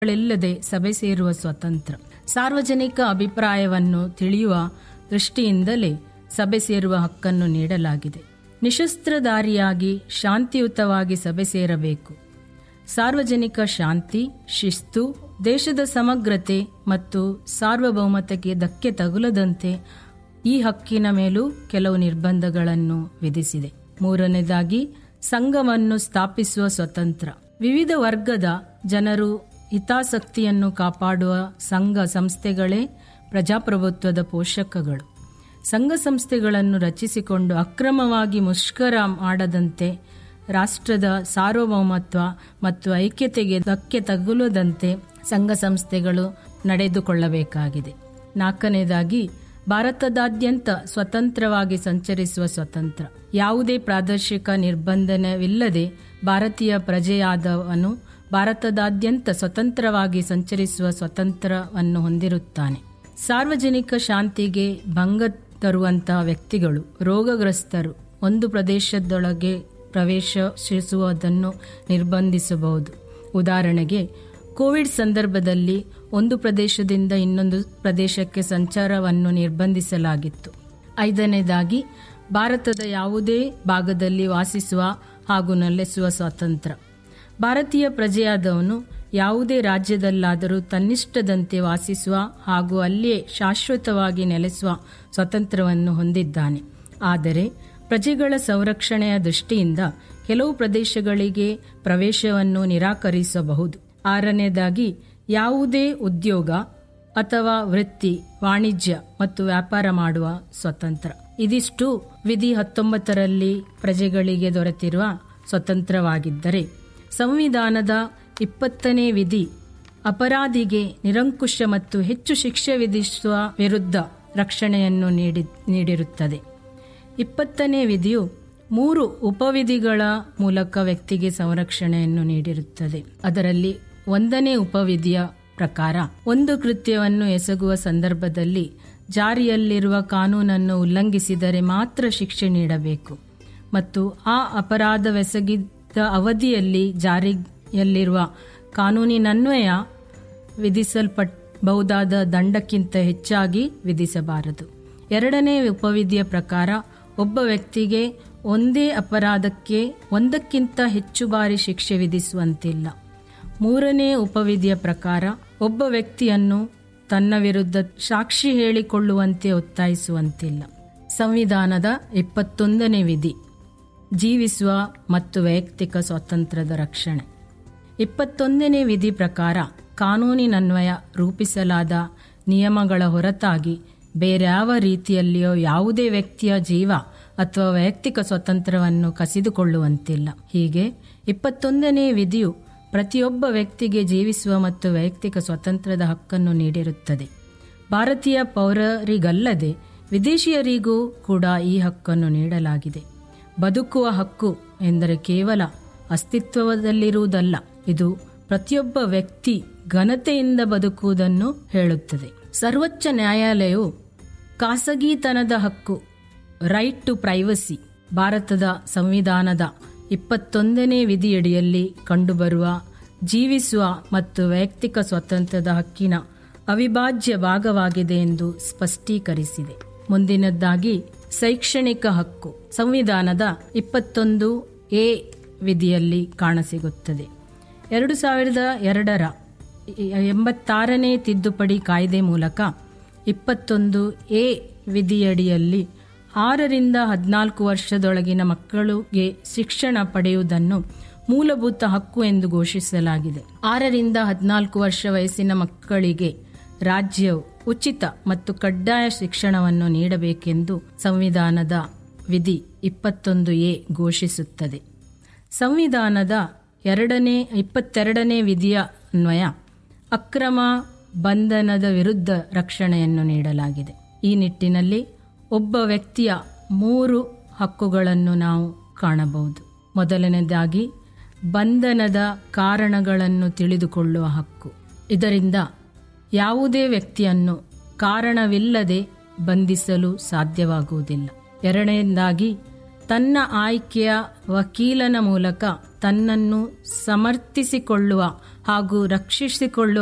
ಗಳಿಲ್ಲದೆ ಸಭೆ ಸೇರುವ ಸ್ವತಂತ್ರ ಸಾರ್ವಜನಿಕ ಅಭಿಪ್ರಾಯವನ್ನು ತಿಳಿಯುವ ದೃಷ್ಟಿಯಿಂದಲೇ ಸಭೆ ಸೇರುವ ಹಕ್ಕನ್ನು ನೀಡಲಾಗಿದೆ ನಿಶಸ್ತ್ರಧಾರಿಯಾಗಿ ಶಾಂತಿಯುತವಾಗಿ ಸಭೆ ಸೇರಬೇಕು ಸಾರ್ವಜನಿಕ ಶಾಂತಿ ಶಿಸ್ತು ದೇಶದ ಸಮಗ್ರತೆ ಮತ್ತು ಸಾರ್ವಭೌಮತೆಗೆ ಧಕ್ಕೆ ತಗುಲದಂತೆ ಈ ಹಕ್ಕಿನ ಮೇಲೂ ಕೆಲವು ನಿರ್ಬಂಧಗಳನ್ನು ವಿಧಿಸಿದೆ ಮೂರನೇದಾಗಿ ಸಂಘವನ್ನು ಸ್ಥಾಪಿಸುವ ಸ್ವತಂತ್ರ ವಿವಿಧ ವರ್ಗದ ಜನರು ಹಿತಾಸಕ್ತಿಯನ್ನು ಕಾಪಾಡುವ ಸಂಘ ಸಂಸ್ಥೆಗಳೇ ಪ್ರಜಾಪ್ರಭುತ್ವದ ಪೋಷಕಗಳು ಸಂಘ ಸಂಸ್ಥೆಗಳನ್ನು ರಚಿಸಿಕೊಂಡು ಅಕ್ರಮವಾಗಿ ಮುಷ್ಕರ ಮಾಡದಂತೆ ರಾಷ್ಟ್ರದ ಸಾರ್ವಭೌಮತ್ವ ಮತ್ತು ಐಕ್ಯತೆಗೆ ಧಕ್ಕೆ ತಗುಲದಂತೆ ಸಂಘ ಸಂಸ್ಥೆಗಳು ನಡೆದುಕೊಳ್ಳಬೇಕಾಗಿದೆ ನಾಲ್ಕನೇದಾಗಿ ಭಾರತದಾದ್ಯಂತ ಸ್ವತಂತ್ರವಾಗಿ ಸಂಚರಿಸುವ ಸ್ವತಂತ್ರ ಯಾವುದೇ ಪ್ರಾದೇಶಿಕ ನಿರ್ಬಂಧನವಿಲ್ಲದೆ ಭಾರತೀಯ ಪ್ರಜೆಯಾದವನು ಭಾರತದಾದ್ಯಂತ ಸ್ವತಂತ್ರವಾಗಿ ಸಂಚರಿಸುವ ಸ್ವತಂತ್ರವನ್ನು ಹೊಂದಿರುತ್ತಾನೆ ಸಾರ್ವಜನಿಕ ಶಾಂತಿಗೆ ಭಂಗ ತರುವಂತಹ ವ್ಯಕ್ತಿಗಳು ರೋಗಗ್ರಸ್ತರು ಒಂದು ಪ್ರದೇಶದೊಳಗೆ ಪ್ರವೇಶಿಸುವುದನ್ನು ನಿರ್ಬಂಧಿಸಬಹುದು ಉದಾಹರಣೆಗೆ ಕೋವಿಡ್ ಸಂದರ್ಭದಲ್ಲಿ ಒಂದು ಪ್ರದೇಶದಿಂದ ಇನ್ನೊಂದು ಪ್ರದೇಶಕ್ಕೆ ಸಂಚಾರವನ್ನು ನಿರ್ಬಂಧಿಸಲಾಗಿತ್ತು ಐದನೇದಾಗಿ ಭಾರತದ ಯಾವುದೇ ಭಾಗದಲ್ಲಿ ವಾಸಿಸುವ ಹಾಗೂ ನೆಲೆಸುವ ಸ್ವಾತಂತ್ರ್ಯ ಭಾರತೀಯ ಪ್ರಜೆಯಾದವನು ಯಾವುದೇ ರಾಜ್ಯದಲ್ಲಾದರೂ ತನ್ನಿಷ್ಟದಂತೆ ವಾಸಿಸುವ ಹಾಗೂ ಅಲ್ಲಿಯೇ ಶಾಶ್ವತವಾಗಿ ನೆಲೆಸುವ ಸ್ವಾತಂತ್ರ್ಯವನ್ನು ಹೊಂದಿದ್ದಾನೆ ಆದರೆ ಪ್ರಜೆಗಳ ಸಂರಕ್ಷಣೆಯ ದೃಷ್ಟಿಯಿಂದ ಕೆಲವು ಪ್ರದೇಶಗಳಿಗೆ ಪ್ರವೇಶವನ್ನು ನಿರಾಕರಿಸಬಹುದು ಆರನೇದಾಗಿ ಯಾವುದೇ ಉದ್ಯೋಗ ಅಥವಾ ವೃತ್ತಿ ವಾಣಿಜ್ಯ ಮತ್ತು ವ್ಯಾಪಾರ ಮಾಡುವ ಸ್ವತಂತ್ರ ಇದಿಷ್ಟು ವಿಧಿ ಹತ್ತೊಂಬತ್ತರಲ್ಲಿ ಪ್ರಜೆಗಳಿಗೆ ದೊರೆತಿರುವ ಸ್ವತಂತ್ರವಾಗಿದ್ದರೆ ಸಂವಿಧಾನದ ಇಪ್ಪತ್ತನೇ ವಿಧಿ ಅಪರಾಧಿಗೆ ನಿರಂಕುಶ ಮತ್ತು ಹೆಚ್ಚು ಶಿಕ್ಷೆ ವಿಧಿಸುವ ವಿರುದ್ಧ ರಕ್ಷಣೆಯನ್ನು ನೀಡಿ ನೀಡಿರುತ್ತದೆ ಇಪ್ಪತ್ತನೇ ವಿಧಿಯು ಮೂರು ಉಪವಿಧಿಗಳ ಮೂಲಕ ವ್ಯಕ್ತಿಗೆ ಸಂರಕ್ಷಣೆಯನ್ನು ನೀಡಿರುತ್ತದೆ ಅದರಲ್ಲಿ ಒಂದನೇ ಉಪವಿಧಿಯ ಪ್ರಕಾರ ಒಂದು ಕೃತ್ಯವನ್ನು ಎಸಗುವ ಸಂದರ್ಭದಲ್ಲಿ ಜಾರಿಯಲ್ಲಿರುವ ಕಾನೂನನ್ನು ಉಲ್ಲಂಘಿಸಿದರೆ ಮಾತ್ರ ಶಿಕ್ಷೆ ನೀಡಬೇಕು ಮತ್ತು ಆ ಅಪರಾಧವೆಸಗಿದ ಅವಧಿಯಲ್ಲಿ ಜಾರಿಯಲ್ಲಿರುವ ಕಾನೂನಿನನ್ವಯ ವಿಧಿಸಲ್ಪಟ್ಟಬಹುದಾದ ದಂಡಕ್ಕಿಂತ ಹೆಚ್ಚಾಗಿ ವಿಧಿಸಬಾರದು ಎರಡನೇ ಉಪವಿಧಿಯ ಪ್ರಕಾರ ಒಬ್ಬ ವ್ಯಕ್ತಿಗೆ ಒಂದೇ ಅಪರಾಧಕ್ಕೆ ಒಂದಕ್ಕಿಂತ ಹೆಚ್ಚು ಬಾರಿ ಶಿಕ್ಷೆ ವಿಧಿಸುವಂತಿಲ್ಲ ಮೂರನೇ ಉಪವಿಧಿಯ ಪ್ರಕಾರ ಒಬ್ಬ ವ್ಯಕ್ತಿಯನ್ನು ತನ್ನ ವಿರುದ್ಧ ಸಾಕ್ಷಿ ಹೇಳಿಕೊಳ್ಳುವಂತೆ ಒತ್ತಾಯಿಸುವಂತಿಲ್ಲ ಸಂವಿಧಾನದ ಇಪ್ಪತ್ತೊಂದನೇ ವಿಧಿ ಜೀವಿಸುವ ಮತ್ತು ವೈಯಕ್ತಿಕ ಸ್ವಾತಂತ್ರ್ಯದ ರಕ್ಷಣೆ ಇಪ್ಪತ್ತೊಂದನೇ ವಿಧಿ ಪ್ರಕಾರ ಕಾನೂನಿನನ್ವಯ ರೂಪಿಸಲಾದ ನಿಯಮಗಳ ಹೊರತಾಗಿ ಬೇರ್ಯಾವ ರೀತಿಯಲ್ಲಿಯೋ ಯಾವುದೇ ವ್ಯಕ್ತಿಯ ಜೀವ ಅಥವಾ ವೈಯಕ್ತಿಕ ಸ್ವಾತಂತ್ರ್ಯವನ್ನು ಕಸಿದುಕೊಳ್ಳುವಂತಿಲ್ಲ ಹೀಗೆ ಇಪ್ಪತ್ತೊಂದನೇ ವಿಧಿಯು ಪ್ರತಿಯೊಬ್ಬ ವ್ಯಕ್ತಿಗೆ ಜೀವಿಸುವ ಮತ್ತು ವೈಯಕ್ತಿಕ ಸ್ವಾತಂತ್ರ್ಯದ ಹಕ್ಕನ್ನು ನೀಡಿರುತ್ತದೆ ಭಾರತೀಯ ಪೌರರಿಗಲ್ಲದೆ ವಿದೇಶಿಯರಿಗೂ ಕೂಡ ಈ ಹಕ್ಕನ್ನು ನೀಡಲಾಗಿದೆ ಬದುಕುವ ಹಕ್ಕು ಎಂದರೆ ಕೇವಲ ಅಸ್ತಿತ್ವದಲ್ಲಿರುವುದಲ್ಲ ಇದು ಪ್ರತಿಯೊಬ್ಬ ವ್ಯಕ್ತಿ ಘನತೆಯಿಂದ ಬದುಕುವುದನ್ನು ಹೇಳುತ್ತದೆ ಸರ್ವೋಚ್ಚ ನ್ಯಾಯಾಲಯವು ಖಾಸಗಿತನದ ಹಕ್ಕು ರೈಟ್ ಟು ಪ್ರೈವಸಿ ಭಾರತದ ಸಂವಿಧಾನದ ಇಪ್ಪತ್ತೊಂದನೇ ವಿಧಿಯಡಿಯಲ್ಲಿ ಕಂಡುಬರುವ ಜೀವಿಸುವ ಮತ್ತು ವೈಯಕ್ತಿಕ ಸ್ವಾತಂತ್ರ್ಯದ ಹಕ್ಕಿನ ಅವಿಭಾಜ್ಯ ಭಾಗವಾಗಿದೆ ಎಂದು ಸ್ಪಷ್ಟೀಕರಿಸಿದೆ ಮುಂದಿನದ್ದಾಗಿ ಶೈಕ್ಷಣಿಕ ಹಕ್ಕು ಸಂವಿಧಾನದ ಇಪ್ಪತ್ತೊಂದು ಎ ವಿಧಿಯಲ್ಲಿ ಕಾಣಸಿಗುತ್ತದೆ ಎರಡು ಸಾವಿರದ ಎರಡರ ಎಂಬತ್ತಾರನೇ ತಿದ್ದುಪಡಿ ಕಾಯ್ದೆ ಮೂಲಕ ಇಪ್ಪತ್ತೊಂದು ಎ ವಿಧಿಯಡಿಯಲ್ಲಿ ಆರರಿಂದ ಹದಿನಾಲ್ಕು ವರ್ಷದೊಳಗಿನ ಮಕ್ಕಳಿಗೆ ಶಿಕ್ಷಣ ಪಡೆಯುವುದನ್ನು ಮೂಲಭೂತ ಹಕ್ಕು ಎಂದು ಘೋಷಿಸಲಾಗಿದೆ ಆರರಿಂದ ಹದಿನಾಲ್ಕು ವರ್ಷ ವಯಸ್ಸಿನ ಮಕ್ಕಳಿಗೆ ರಾಜ್ಯವು ಉಚಿತ ಮತ್ತು ಕಡ್ಡಾಯ ಶಿಕ್ಷಣವನ್ನು ನೀಡಬೇಕೆಂದು ಸಂವಿಧಾನದ ವಿಧಿ ಇಪ್ಪತ್ತೊಂದು ಎ ಘೋಷಿಸುತ್ತದೆ ಸಂವಿಧಾನದ ಎರಡನೇ ಇಪ್ಪತ್ತೆರಡನೇ ವಿಧಿಯ ಅನ್ವಯ ಅಕ್ರಮ ಬಂಧನದ ವಿರುದ್ಧ ರಕ್ಷಣೆಯನ್ನು ನೀಡಲಾಗಿದೆ ಈ ನಿಟ್ಟಿನಲ್ಲಿ ಒಬ್ಬ ವ್ಯಕ್ತಿಯ ಮೂರು ಹಕ್ಕುಗಳನ್ನು ನಾವು ಕಾಣಬಹುದು ಮೊದಲನೇದಾಗಿ ಬಂಧನದ ಕಾರಣಗಳನ್ನು ತಿಳಿದುಕೊಳ್ಳುವ ಹಕ್ಕು ಇದರಿಂದ ಯಾವುದೇ ವ್ಯಕ್ತಿಯನ್ನು ಕಾರಣವಿಲ್ಲದೆ ಬಂಧಿಸಲು ಸಾಧ್ಯವಾಗುವುದಿಲ್ಲ ಎರಡನೇದಾಗಿ ತನ್ನ ಆಯ್ಕೆಯ ವಕೀಲನ ಮೂಲಕ ತನ್ನನ್ನು ಸಮರ್ಥಿಸಿಕೊಳ್ಳುವ ಹಾಗೂ ರಕ್ಷಿಸಿಕೊಳ್ಳುವ